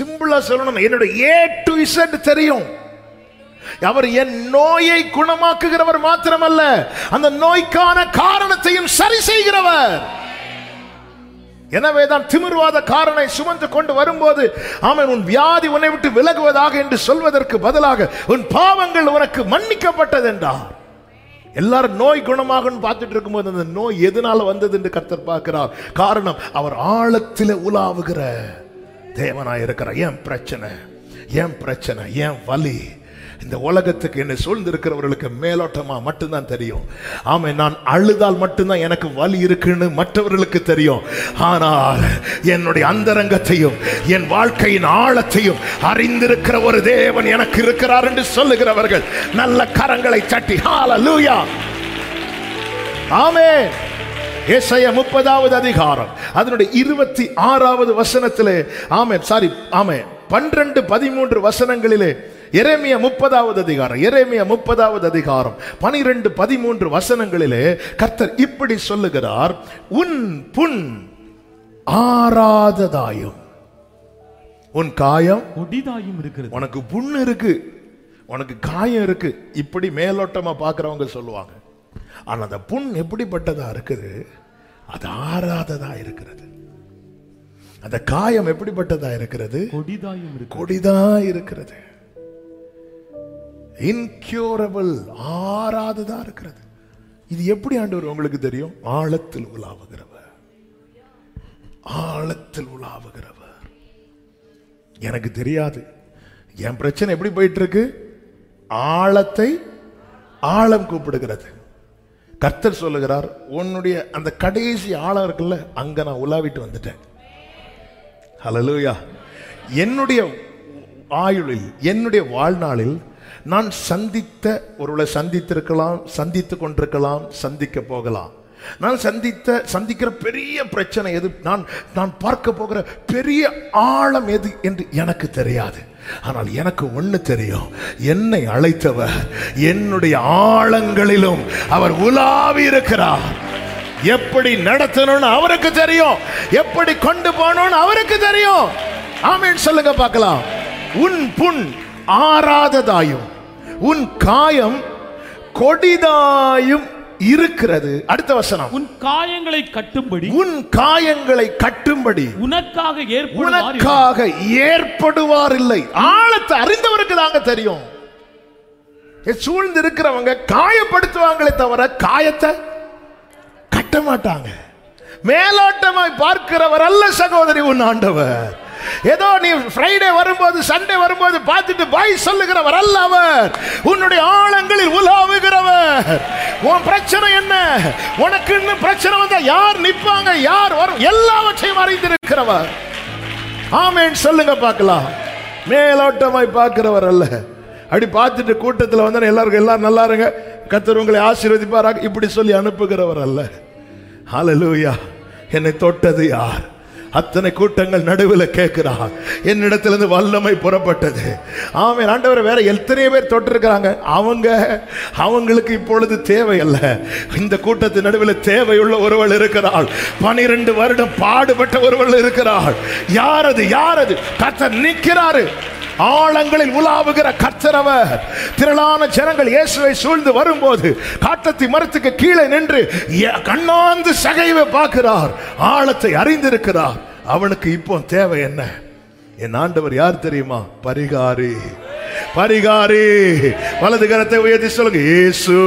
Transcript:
சிம்பிளா சொல்லணும் என்னோட ஏ டு இசட் தெரியும் அவர் என் நோயை குணமாக்குகிறவர் மாத்திரமல்ல அந்த நோய்க்கான காரணத்தையும் சரி செய்கிறவர் எனவேதான் திமிர்வாத காரனை சுமந்து கொண்டு வரும்போது அவன் உன் வியாதி உன்னை விட்டு விலகுவதாக என்று சொல்வதற்கு பதிலாக உன் பாவங்கள் உனக்கு மன்னிக்கப்பட்டது என்றார் எல்லாரும் நோய் குணமாகும்னு பார்த்துட்டு இருக்கும்போது அந்த நோய் எதனால வந்தது என்று கர்த்தர் பார்க்கிறார் காரணம் அவர் ஆழத்தில் உலாவுகிற தேவனாய் இருக்கிறார் ஏன் பிரச்சனை ஏன் பிரச்சனை ஏன் வலி இந்த உலகத்துக்கு என்னை சூழ்ந்திருக்கிறவர்களுக்கு மேலோட்டமா மட்டும்தான் தெரியும் ஆமை நான் அழுதால் மட்டும்தான் எனக்கு வலி இருக்குன்னு மற்றவர்களுக்கு தெரியும் ஆனால் என்னுடைய அந்தரங்கத்தையும் என் வாழ்க்கையின் ஆழத்தையும் அறிந்திருக்கிற ஒரு தேவன் எனக்கு இருக்கிறார் என்று சொல்லுகிறவர்கள் நல்ல கரங்களை தட்டி ஹalleluya ஆமே ஏசாயா முப்பதாவது அதிகாரம் அதனுடைய இருபத்தி ஆறாவது வசனத்திலே ஆமே சாரி ஆமே பன்னிரண்டு பதிமூன்று வசனங்களிலே எரேமியா முப்பதாவது அதிகாரம் எரேமியா முப்பதாவது அதிகாரம் பனிரெண்டு பதிமூன்று வசனங்களிலே கர்த்தர் இப்படி சொல்லுகிறார் உன் புண் ஆறாததாயும் உன் காயம் கொடிதாயும் இருக்கிறது உனக்கு புண்ணு இருக்கு உனக்கு காயம் இருக்கு இப்படி மேலோட்டமா பார்க்கறவங்க சொல்லுவாங்க ஆனா அந்த புண் எப்படிப்பட்டதா இருக்குது அது ஆறாததா இருக்கிறது அந்த காயம் எப்படிப்பட்டதா இருக்கிறது கொடிதாயும் இருக்கிறது கொடிதா இருக்கிறது இன்க்யூரபிள் ஆறாததா இருக்கிறது இது எப்படி ஆண்டவர் உங்களுக்கு தெரியும் ஆழத்தில் உலாவுகிறவர் ஆழத்தில் உலாவுகிறவர் எனக்கு தெரியாது என் பிரச்சனை எப்படி போயிட்டு இருக்கு ஆழத்தை ஆழம் கூப்பிடுகிறது கர்த்தர் சொல்லுகிறார் உன்னுடைய அந்த கடைசி ஆழம் இருக்குல்ல அங்க நான் உலாவிட்டு வந்துட்டேன் ஹalleluya என்னுடைய ஆயுளில் என்னுடைய வாழ்நாளில் நான் சந்தித்த ஒருவளை சந்தித்திருக்கலாம் சந்தித்து கொண்டிருக்கலாம் சந்திக்க போகலாம் நான் சந்தித்த சந்திக்கிற பெரிய பிரச்சனை எது நான் நான் பார்க்க போகிற பெரிய ஆழம் எது என்று எனக்கு தெரியாது ஆனால் எனக்கு ஒண்ணு தெரியும் என்னை அழைத்தவர் என்னுடைய ஆழங்களிலும் அவர் உலாவி இருக்கிறார் எப்படி நடத்தணும்னு அவருக்கு தெரியும் எப்படி கொண்டு போகணும்னு அவருக்கு தெரியும் ஆமென் சொல்லுங்க பார்க்கலாம் உன் புண் ஆறாததாயும் உன் காயம் கொடிதாயும் இருக்கிறது அடுத்த வசனம் உன் காயங்களை கட்டும்படி உன் காயங்களை கட்டும்படி உனக்காக ஏற்படுவார் உனக்காக ஏற்படுவார் இல்லை ஆழத்தை அறிந்தவருக்கு தாங்க தெரியும் சூழ்ந்து இருக்கிறவங்க காயப்படுத்துவாங்களே தவிர காயத்தை கட்ட மாட்டாங்க மேலோட்டமாய் பார்க்கிறவர் அல்ல சகோதரி உன் ஆண்டவர் ஏதோ நீ ஃப்ரைடே வரும்போது சண்டே வரும்போது பார்த்துட்டு பாய் சொல்லுகிறவர் அல்ல அவர் உன்னுடைய ஆழங்களில் உலாவுகிறவர் உன் பிரச்சனை என்ன உனக்கு இன்னும் பிரச்சனை வந்தா யார் நிப்பாங்க யார் வரும் எல்லாவற்றையும் அறிந்திருக்கிறவர் ஆமேன் சொல்லுங்க பார்க்கலாம் மேலோட்டமாய் பார்க்கிறவர் அல்ல அப்படி பார்த்துட்டு கூட்டத்தில் வந்தா எல்லாருக்கும் எல்லாரும் நல்லா இருங்க கத்தர் உங்களை ஆசீர்வதிப்பாராக இப்படி சொல்லி அனுப்புகிறவர் அல்ல ஹalleluya என்னை தொட்டது யார் அத்தனை கூட்டங்கள் நடுவில் கேட்கிறார் என்னிடத்திலிருந்து வல்லமை புறப்பட்டது ஆமென் ஆண்டவர் வேற எத்தனை பேர் தொட்டிருக்கிறாங்க அவங்க அவங்களுக்கு இப்பொழுது தேவையல்ல இந்த கூட்டத்தின் நடுவில் தேவையுள்ள ஒருவள் இருக்கிறாள் பனிரெண்டு வருடம் பாடுபட்ட ஒருவள் இருக்கிறாள் யார் அது யார் அது கர்த்தர் நிற்கிறாரு ஆழங்களில் உலாவுகிற கர்த்தரவர் திரளான ஜனங்கள் இயேசுவை சூழ்ந்து வரும்போது காட்டத்தி மரத்துக்கு கீழே நின்று எ- கண்ணாந்து சகைவை பார்க்கிறார் ஆழத்தை அறிந்திருக்கிறார் அவனுக்கு இப்போ தேவை என்ன என் ஆண்டவர் யார் தெரியுமா பரிகாரி பரிகாரி வலது கரத்தை உயர்த்தி சொல்லுங்க இயேசு